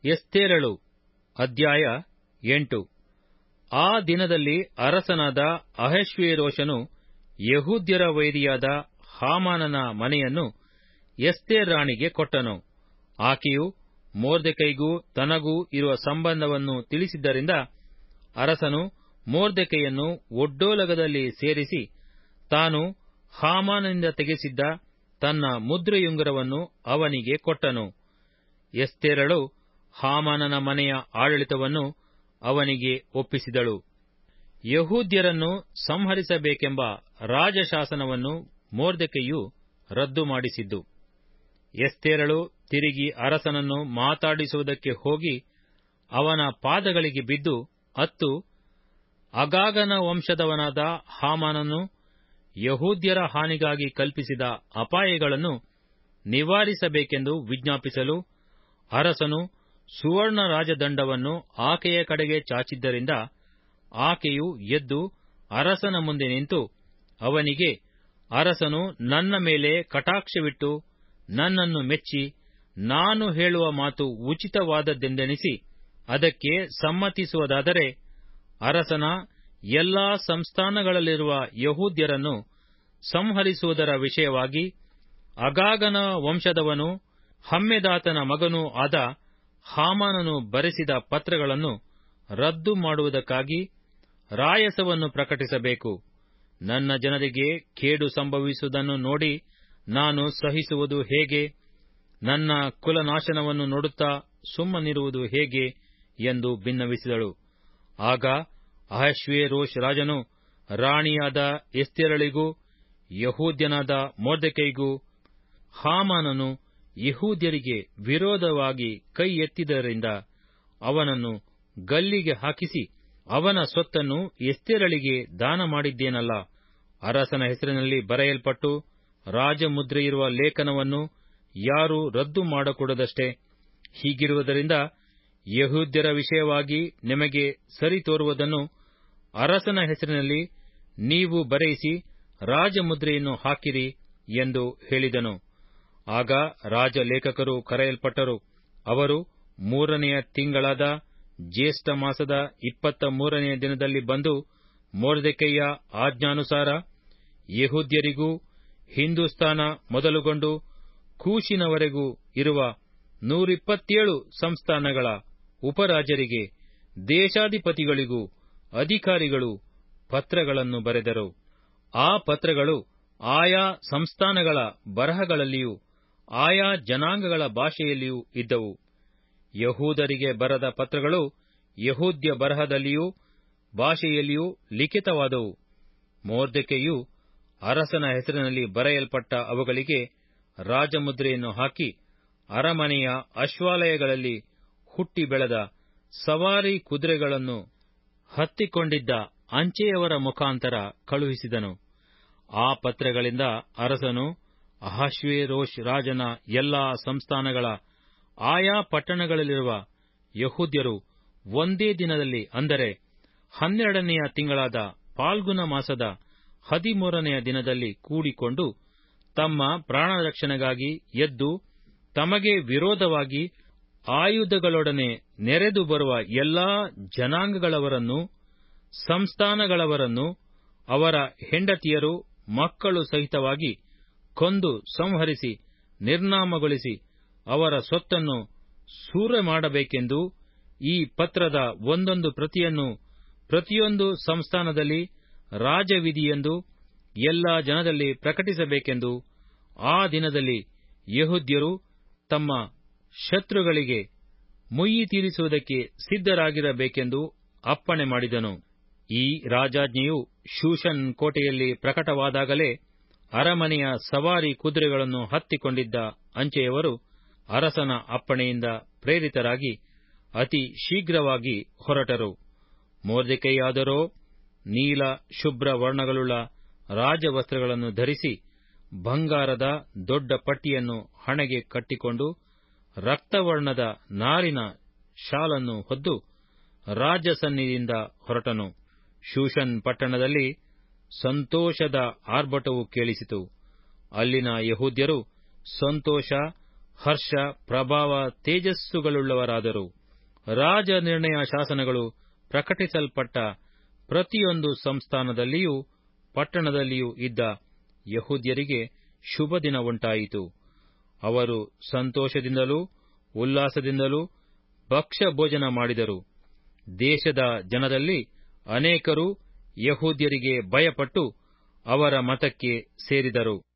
ಎಸ್ತೇರಳು ಅಧ್ಯಾಯ ಎಂಟು ಆ ದಿನದಲ್ಲಿ ಅರಸನಾದ ಅಹಶ್ವೇರೋಷನು ಯಹೂದ್ಯರ ವೈರಿಯಾದ ಹಾಮಾನನ ಮನೆಯನ್ನು ಎಸ್ತೇರ್ ರಾಣಿಗೆ ಕೊಟ್ಟನು ಆಕೆಯು ಮೋರ್ದೆಕೈಗೂ ತನಗೂ ಇರುವ ಸಂಬಂಧವನ್ನು ತಿಳಿಸಿದ್ದರಿಂದ ಅರಸನು ಮೋರ್ದೆಕೈಯನ್ನು ಒಡ್ಡೋಲಗದಲ್ಲಿ ಸೇರಿಸಿ ತಾನು ಹಾಮಾನನಿಂದ ತೆಗೆಸಿದ್ದ ತನ್ನ ಮುದ್ರೆಯುಂಗುರವನ್ನು ಅವನಿಗೆ ಕೊಟ್ಟನು ಎಸ್ತೇರಳು ಹಾಮಾನನ ಮನೆಯ ಆಡಳಿತವನ್ನು ಅವನಿಗೆ ಒಪ್ಪಿಸಿದಳು ಯಹೂದ್ಯರನ್ನು ಸಂಹರಿಸಬೇಕೆಂಬ ರಾಜಶಾಸನವನ್ನು ಮೋರ್ದೆಕೈಯು ರದ್ದು ಮಾಡಿಸಿದ್ದು ಎಸ್ತೇರಳು ತಿರುಗಿ ಅರಸನನ್ನು ಮಾತಾಡಿಸುವುದಕ್ಕೆ ಹೋಗಿ ಅವನ ಪಾದಗಳಿಗೆ ಬಿದ್ದು ಅತ್ತು ಅಗಾಗನ ವಂಶದವನಾದ ಹಾಮಾನನು ಯಹೂದ್ಯರ ಹಾನಿಗಾಗಿ ಕಲ್ಪಿಸಿದ ಅಪಾಯಗಳನ್ನು ನಿವಾರಿಸಬೇಕೆಂದು ವಿಜ್ಞಾಪಿಸಲು ಅರಸನು ಸುವರ್ಣ ರಾಜದಂಡವನ್ನು ಆಕೆಯ ಕಡೆಗೆ ಚಾಚಿದ್ದರಿಂದ ಆಕೆಯು ಎದ್ದು ಅರಸನ ಮುಂದೆ ನಿಂತು ಅವನಿಗೆ ಅರಸನು ನನ್ನ ಮೇಲೆ ಕಟಾಕ್ಷವಿಟ್ಟು ನನ್ನನ್ನು ಮೆಚ್ಚಿ ನಾನು ಹೇಳುವ ಮಾತು ಉಚಿತವಾದದ್ದೆಂದೆಣಿಸಿ ಅದಕ್ಕೆ ಸಮ್ಮತಿಸುವುದಾದರೆ ಅರಸನ ಎಲ್ಲಾ ಸಂಸ್ಥಾನಗಳಲ್ಲಿರುವ ಯಹೂದ್ಯರನ್ನು ಸಂಹರಿಸುವುದರ ವಿಷಯವಾಗಿ ಅಗಾಗನ ವಂಶದವನು ಹಮ್ಮೆದಾತನ ಮಗನೂ ಆದ ಹಾಮಾನನು ಬರೆಸಿದ ಪತ್ರಗಳನ್ನು ರದ್ದು ಮಾಡುವುದಕ್ಕಾಗಿ ರಾಯಸವನ್ನು ಪ್ರಕಟಿಸಬೇಕು ನನ್ನ ಜನರಿಗೆ ಕೇಡು ಸಂಭವಿಸುವುದನ್ನು ನೋಡಿ ನಾನು ಸಹಿಸುವುದು ಹೇಗೆ ನನ್ನ ಕುಲನಾಶನವನ್ನು ನೋಡುತ್ತಾ ಸುಮ್ಮನಿರುವುದು ಹೇಗೆ ಎಂದು ಭಿನ್ನವಿಸಿದಳು ಆಗ ಅಹಶ್ವೇರೋಷ್ ರಾಜನು ರಾಣಿಯಾದ ಎಸ್ತೆರಳಿಗೂ ಯಹೂದ್ಯನಾದ ಮೊರ್ದೆಕೈಗೂ ಹಾಮಾನನು ಯಹೂದ್ಯರಿಗೆ ವಿರೋಧವಾಗಿ ಕೈ ಎತ್ತಿದ್ದರಿಂದ ಅವನನ್ನು ಗಲ್ಲಿಗೆ ಹಾಕಿಸಿ ಅವನ ಸೊತ್ತನ್ನು ಎಸ್ತೆರಳಿಗೆ ದಾನ ಮಾಡಿದ್ದೇನಲ್ಲ ಅರಸನ ಹೆಸರಿನಲ್ಲಿ ಬರೆಯಲ್ಪಟ್ಟು ರಾಜಮುದ್ರೆಯಿರುವ ಲೇಖನವನ್ನು ಯಾರೂ ರದ್ದು ಮಾಡಕೂಡದಷ್ಟೇ ಹೀಗಿರುವುದರಿಂದ ಯಹೂದ್ಯರ ವಿಷಯವಾಗಿ ನಿಮಗೆ ಸರಿ ತೋರುವುದನ್ನು ಅರಸನ ಹೆಸರಿನಲ್ಲಿ ನೀವು ಬರೆಯಿಸಿ ರಾಜಮುದ್ರೆಯನ್ನು ಹಾಕಿರಿ ಎಂದು ಹೇಳಿದನು ಆಗ ರಾಜಲೇಖಕರು ಕರೆಯಲ್ಪಟ್ಟರು ಅವರು ಮೂರನೆಯ ತಿಂಗಳಾದ ಜ್ಯೇಷ್ಠ ಮಾಸದ ಇಪ್ಪತ್ತ ಮೂರನೆಯ ದಿನದಲ್ಲಿ ಬಂದು ಮೋರ್ದೆಕೈಯ ಆಜ್ಞಾನುಸಾರ ಯಹೂದ್ಯರಿಗೂ ಹಿಂದೂಸ್ತಾನ ಮೊದಲುಗೊಂಡು ಕೂಶಿನವರೆಗೂ ಇರುವ ನೂರಿಪ್ಪತ್ತೇಳು ಸಂಸ್ಥಾನಗಳ ಉಪರಾಜರಿಗೆ ದೇಶಾಧಿಪತಿಗಳಿಗೂ ಅಧಿಕಾರಿಗಳು ಪತ್ರಗಳನ್ನು ಬರೆದರು ಆ ಪತ್ರಗಳು ಆಯಾ ಸಂಸ್ಥಾನಗಳ ಬರಹಗಳಲ್ಲಿಯೂ ಆಯಾ ಜನಾಂಗಗಳ ಭಾಷೆಯಲ್ಲಿಯೂ ಇದ್ದವು ಯಹೂದರಿಗೆ ಬರದ ಪತ್ರಗಳು ಯಹೂದ್ಯ ಬರಹದಲ್ಲಿಯೂ ಭಾಷೆಯಲ್ಲಿಯೂ ಲಿಖಿತವಾದವು ಮೋರ್ದೆಕೆಯು ಅರಸನ ಹೆಸರಿನಲ್ಲಿ ಬರೆಯಲ್ಪಟ್ಟ ಅವುಗಳಿಗೆ ರಾಜಮುದ್ರೆಯನ್ನು ಹಾಕಿ ಅರಮನೆಯ ಅಶ್ವಾಲಯಗಳಲ್ಲಿ ಹುಟ್ಟಿ ಬೆಳೆದ ಸವಾರಿ ಕುದುರೆಗಳನ್ನು ಹತ್ತಿಕೊಂಡಿದ್ದ ಅಂಚೆಯವರ ಮುಖಾಂತರ ಕಳುಹಿಸಿದನು ಆ ಪತ್ರಗಳಿಂದ ಅರಸನು ಅಹಶ್ವೇರೋಷ್ ರಾಜನ ಎಲ್ಲಾ ಸಂಸ್ಥಾನಗಳ ಆಯಾ ಪಟ್ಟಣಗಳಲ್ಲಿರುವ ಯಹೂದ್ಯರು ಒಂದೇ ದಿನದಲ್ಲಿ ಅಂದರೆ ಹನ್ನೆರಡನೆಯ ತಿಂಗಳಾದ ಪಾಲ್ಗುನ ಮಾಸದ ಹದಿಮೂರನೆಯ ದಿನದಲ್ಲಿ ಕೂಡಿಕೊಂಡು ತಮ್ಮ ಪ್ರಾಣರಕ್ಷಣೆಗಾಗಿ ಎದ್ದು ತಮಗೆ ವಿರೋಧವಾಗಿ ಆಯುಧಗಳೊಡನೆ ನೆರೆದು ಬರುವ ಎಲ್ಲಾ ಜನಾಂಗಗಳವರನ್ನು ಸಂಸ್ಥಾನಗಳವರನ್ನು ಅವರ ಹೆಂಡತಿಯರು ಮಕ್ಕಳು ಸಹಿತವಾಗಿ ಕೊಂದು ಸಂಹರಿಸಿ ನಿರ್ನಾಮಗೊಳಿಸಿ ಅವರ ಸೊತ್ತನ್ನು ಸೂರೆ ಮಾಡಬೇಕೆಂದು ಈ ಪತ್ರದ ಒಂದೊಂದು ಪ್ರತಿಯನ್ನು ಪ್ರತಿಯೊಂದು ಸಂಸ್ಥಾನದಲ್ಲಿ ರಾಜವಿಧಿಯೆಂದು ಎಲ್ಲ ಜನದಲ್ಲಿ ಪ್ರಕಟಿಸಬೇಕೆಂದು ಆ ದಿನದಲ್ಲಿ ಯಹೂದ್ಯರು ತಮ್ಮ ಶತ್ರುಗಳಿಗೆ ಮುಯ್ಯಿ ತೀರಿಸುವುದಕ್ಕೆ ಸಿದ್ಧರಾಗಿರಬೇಕೆಂದು ಅಪ್ಪಣೆ ಮಾಡಿದನು ಈ ರಾಜಾಜ್ಞೆಯು ಶೂಷನ್ ಕೋಟೆಯಲ್ಲಿ ಪ್ರಕಟವಾದಾಗಲೇ ಅರಮನೆಯ ಸವಾರಿ ಕುದುರೆಗಳನ್ನು ಹತ್ತಿಕೊಂಡಿದ್ದ ಅಂಚೆಯವರು ಅರಸನ ಅಪ್ಪಣೆಯಿಂದ ಪ್ರೇರಿತರಾಗಿ ಅತಿ ಶೀಘ್ರವಾಗಿ ಹೊರಟರು ಮೋರ್ದೆಕೈಯಾದರೋ ನೀಲ ಶುಭ್ರ ವರ್ಣಗಳುಳ್ಳ ರಾಜವಸ್ತ್ರಗಳನ್ನು ಧರಿಸಿ ಬಂಗಾರದ ದೊಡ್ಡ ಪಟ್ಟಿಯನ್ನು ಹಣೆಗೆ ಕಟ್ಟಿಕೊಂಡು ರಕ್ತವರ್ಣದ ನಾರಿನ ಶಾಲನ್ನು ಹೊದ್ದು ರಾಜಸನ್ನಿಧಿಯಿಂದ ಹೊರಟನು ಶೂಷನ್ ಪಟ್ಟಣದಲ್ಲಿ ಸಂತೋಷದ ಆರ್ಭಟವು ಕೇಳಿಸಿತು ಅಲ್ಲಿನ ಯಹೂದ್ಯರು ಸಂತೋಷ ಹರ್ಷ ಪ್ರಭಾವ ತೇಜಸ್ಸುಗಳುಳ್ಳವರಾದರು ರಾಜ ನಿರ್ಣಯ ಶಾಸನಗಳು ಪ್ರಕಟಿಸಲ್ಪಟ್ಟ ಪ್ರತಿಯೊಂದು ಸಂಸ್ಥಾನದಲ್ಲಿಯೂ ಪಟ್ಟಣದಲ್ಲಿಯೂ ಇದ್ದ ಯಹೂದ್ಯರಿಗೆ ಶುಭ ದಿನ ಉಂಟಾಯಿತು ಅವರು ಸಂತೋಷದಿಂದಲೂ ಉಲ್ಲಾಸದಿಂದಲೂ ಭಕ್ಷ್ಯ ಭೋಜನ ಮಾಡಿದರು ದೇಶದ ಜನರಲ್ಲಿ ಅನೇಕರು ಯಹೂದ್ಯರಿಗೆ ಭಯಪಟ್ಟು ಅವರ ಮತಕ್ಕೆ ಸೇರಿದರು